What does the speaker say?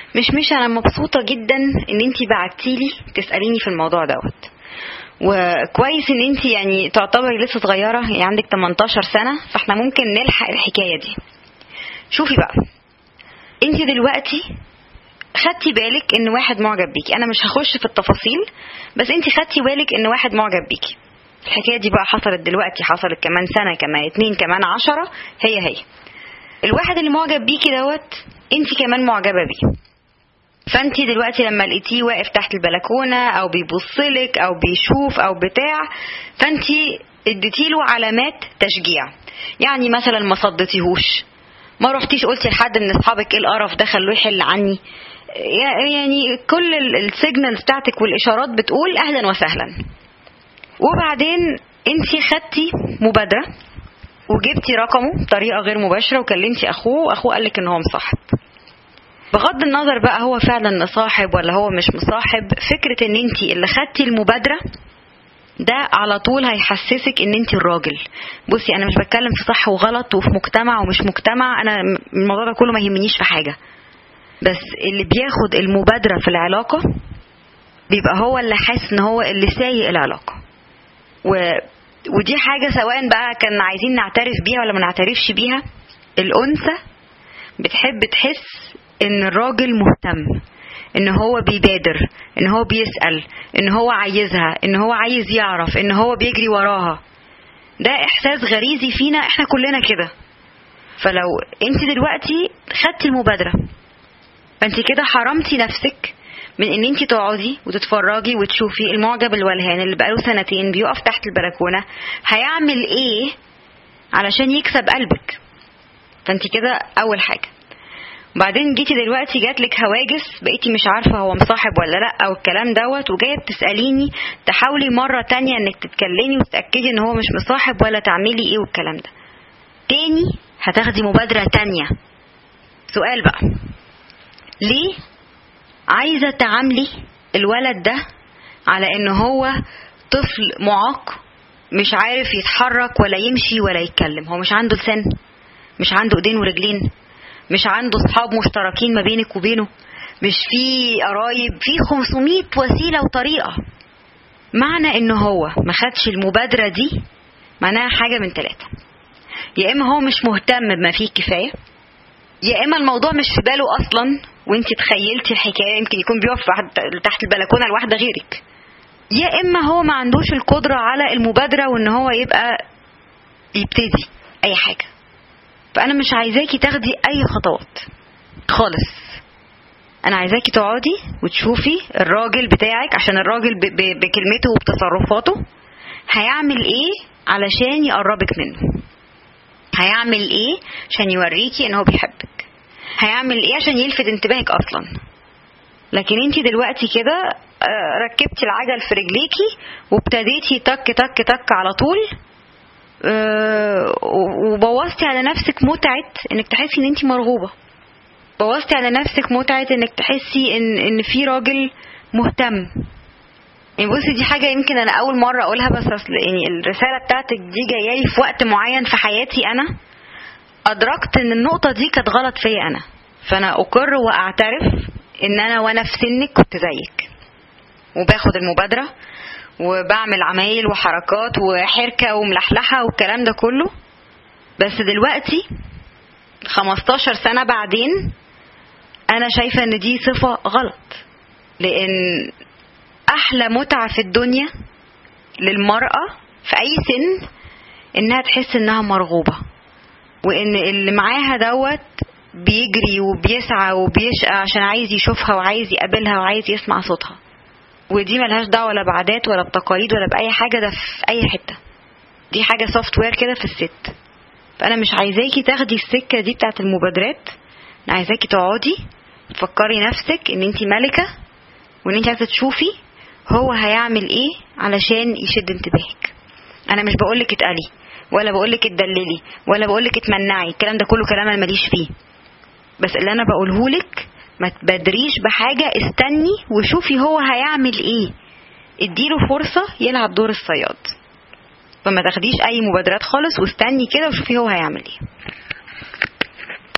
مش مش انا مبسوطه جدا ان انت بعتيلي تساليني في الموضوع دوت وكويس ان انت يعني تعتبري لسه صغيره يعني عندك 18 سنه فاحنا ممكن نلحق الحكايه دي شوفي بقى انت دلوقتي خدتي بالك ان واحد معجب بيكي انا مش هخش في التفاصيل بس انت خدتي بالك ان واحد معجب بيكي الحكايه دي بقى حصلت دلوقتي حصلت كمان سنه كمان اتنين كمان عشرة هي هي الواحد اللي معجب بيكي دوت انت كمان معجبه بيه فانت دلوقتي لما لقيتيه واقف تحت البلكونه او بيبصلك او بيشوف او بتاع فانت اديتيله علامات تشجيع يعني مثلا ما صدتيهوش ما رحتيش قلتي لحد من اصحابك ايه القرف ده خلوه يحل عني يعني كل السيجنالز بتاعتك والاشارات بتقول اهلا وسهلا وبعدين انت خدتي مبادره وجبتي رقمه بطريقه غير مباشره وكلمتي اخوه واخوه قال لك ان هو مصاحب بغض النظر بقى هو فعلا مصاحب ولا هو مش مصاحب فكره ان انت اللي خدتي المبادره ده على طول هيحسسك ان انت الراجل بصي انا مش بتكلم في صح وغلط وفي مجتمع ومش مجتمع انا الموضوع ده كله ما يهمنيش في حاجه بس اللي بياخد المبادره في العلاقه بيبقى هو اللي حاسس ان هو اللي سايق العلاقه و... ودي حاجه سواء بقى كان عايزين نعترف بيها ولا ما نعترفش بيها الانثى بتحب تحس ان الراجل مهتم ان هو بيبادر ان هو بيسأل ان هو عايزها ان هو عايز يعرف ان هو بيجري وراها ده احساس غريزي فينا احنا كلنا كده فلو انت دلوقتي خدتي المبادرة فانت كده حرمتي نفسك من ان انت تقعدي وتتفرجي وتشوفي المعجب الولهان اللي بقاله سنتين بيقف تحت البلكونة هيعمل ايه علشان يكسب قلبك فانت كده اول حاجة وبعدين جيتي دلوقتي جاتلك هواجس بقيتي مش عارفة هو مصاحب ولا لأ أو الكلام دوت وجاية بتسأليني تحاولي مرة تانية إنك تتكلمي وتتأكدي إن هو مش مصاحب ولا تعملي إيه والكلام ده. تاني هتاخدي مبادرة تانية. سؤال بقى ليه عايزة تعاملي الولد ده على إن هو طفل معاق مش عارف يتحرك ولا يمشي ولا يتكلم هو مش عنده لسان مش عنده ايدين ورجلين مش عنده صحاب مشتركين ما بينك وبينه مش في قرايب في 500 وسيلة وطريقة معنى ان هو ما خدش المبادرة دي معناها حاجة من ثلاثة يا اما هو مش مهتم بما فيه كفاية يا اما الموضوع مش في باله اصلا وانت تخيلتي الحكاية يمكن يكون بيقف تحت البلكونة لواحدة غيرك يا اما هو ما عندوش القدرة على المبادرة وان هو يبقى يبتدي اي حاجة فانا مش عايزاكي تاخدي اي خطوات خالص انا عايزاكي تقعدي وتشوفي الراجل بتاعك عشان الراجل ب- ب- بكلمته وبتصرفاته هيعمل ايه علشان يقربك منه هيعمل ايه عشان يوريكي ان هو بيحبك هيعمل ايه عشان يلفت انتباهك اصلا لكن انت دلوقتي كده آه، ركبتي العجل في رجليكي وابتديتي تك تك تك على طول آه، وبوظتي على نفسك متعة انك تحسي ان انت مرغوبة بوظتي على نفسك متعة انك تحسي ان ان في راجل مهتم يعني بصي دي حاجة يمكن انا اول مرة اقولها بس اصل يعني الرسالة بتاعتك دي جاية لي في وقت معين في حياتي انا ادركت ان النقطة دي كانت غلط فيا انا فانا اقر واعترف ان انا وانا في سنك كنت زيك وباخد المبادرة وبعمل عمايل وحركات وحركة وملحلحة والكلام ده كله بس دلوقتي 15 سنة بعدين أنا شايفة إن دي صفة غلط لأن أحلى متعة في الدنيا للمرأة في أي سن إنها تحس إنها مرغوبة وإن اللي معاها دوت بيجري وبيسعى وبيشقى عشان عايز يشوفها وعايز يقابلها وعايز يسمع صوتها ودي ملهاش دعوه لا بعادات ولا بتقاليد ولا باي حاجه ده في اي حته دي حاجه سوفت وير كده في الست فانا مش عايزاكي تاخدي السكه دي بتاعت المبادرات انا عايزاكي تقعدي تفكري نفسك ان انت ملكه وان انت عايزه تشوفي هو هيعمل ايه علشان يشد انتباهك انا مش بقولك اتقلي ولا بقولك اتدللي ولا بقولك اتمنعي الكلام ده كله كلام انا ماليش فيه بس اللي انا بقولهولك ما تبادريش بحاجة استني وشوفي هو هيعمل ايه اديله فرصة يلعب دور الصياد فما تاخديش اي مبادرات خالص واستني كده وشوفي هو هيعمل ايه